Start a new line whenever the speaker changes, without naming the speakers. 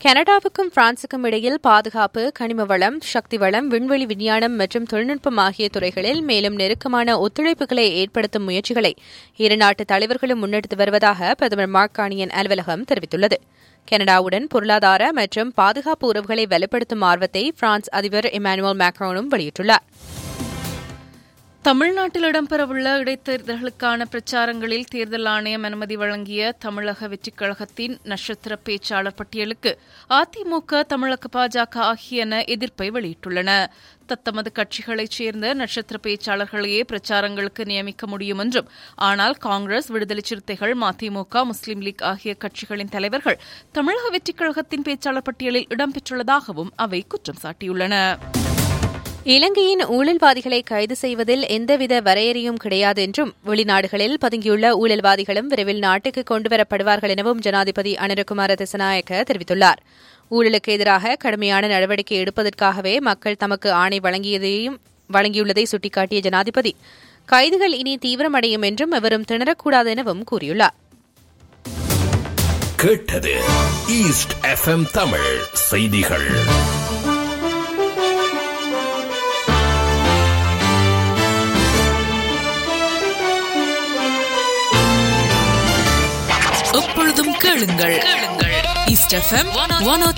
கனடாவுக்கும் பிரான்சுக்கும் இடையில் பாதுகாப்பு கனிம வளம் சக்தி வளம் விண்வெளி விஞ்ஞானம் மற்றும் தொழில்நுட்பம் ஆகிய துறைகளில் மேலும் நெருக்கமான ஒத்துழைப்புகளை ஏற்படுத்தும் முயற்சிகளை இரு நாட்டு தலைவர்களும் முன்னெடுத்து வருவதாக பிரதமர் மார்க் காணியன் அலுவலகம் தெரிவித்துள்ளது கனடாவுடன் பொருளாதார மற்றும் பாதுகாப்பு உறவுகளை வலுப்படுத்தும் ஆர்வத்தை பிரான்ஸ் அதிபர் இமானுவல் மேக்ரோனும் வெளியிட்டுள்ளார்
தமிழ்நாட்டில் இடம்பெறவுள்ள இடைத்தேர்தல்களுக்கான பிரச்சாரங்களில் தேர்தல் ஆணையம் அனுமதி வழங்கிய தமிழக வெற்றிக் கழகத்தின் நட்சத்திர பேச்சாளர் பட்டியலுக்கு அதிமுக தமிழக பாஜக ஆகியன எதிர்ப்பை வெளியிட்டுள்ளன தத்தமது கட்சிகளைச் சேர்ந்த நட்சத்திர பேச்சாளர்களையே பிரச்சாரங்களுக்கு நியமிக்க முடியும் என்றும் ஆனால் காங்கிரஸ் விடுதலை சிறுத்தைகள் மதிமுக முஸ்லீம் லீக் ஆகிய கட்சிகளின் தலைவர்கள் தமிழக வெற்றிக் கழகத்தின் பேச்சாளர் பட்டியலில் இடம்பெற்றுள்ளதாகவும் அவை குற்றம் சாட்டியுள்ளன
இலங்கையின் ஊழல்வாதிகளை கைது செய்வதில் எந்தவித வரையறையும் கிடையாது என்றும் வெளிநாடுகளில் பதுங்கியுள்ள ஊழல்வாதிகளும் விரைவில் நாட்டுக்கு கொண்டுவரப்படுவார்கள் எனவும் ஜனாதிபதி அனுரகுமார திசநாயக்க தெரிவித்துள்ளார் ஊழலுக்கு எதிராக கடுமையான நடவடிக்கை எடுப்பதற்காகவே மக்கள் தமக்கு ஆணை வழங்கியதையும் வழங்கியுள்ளதை சுட்டிக்காட்டிய ஜனாதிபதி கைதுகள் இனி தீவிரமடையும் என்றும் எவரும் திணறக்கூடாது எனவும் கூறியுள்ளார்
கேட்டது ஈஸ்ட் எஃப்எம் தமிழ் செய்திகள்
எப்பொழுதும் கேளுங்கள் கேளுங்கள் ஈஸ்ட் எஃப்எம் ஒன்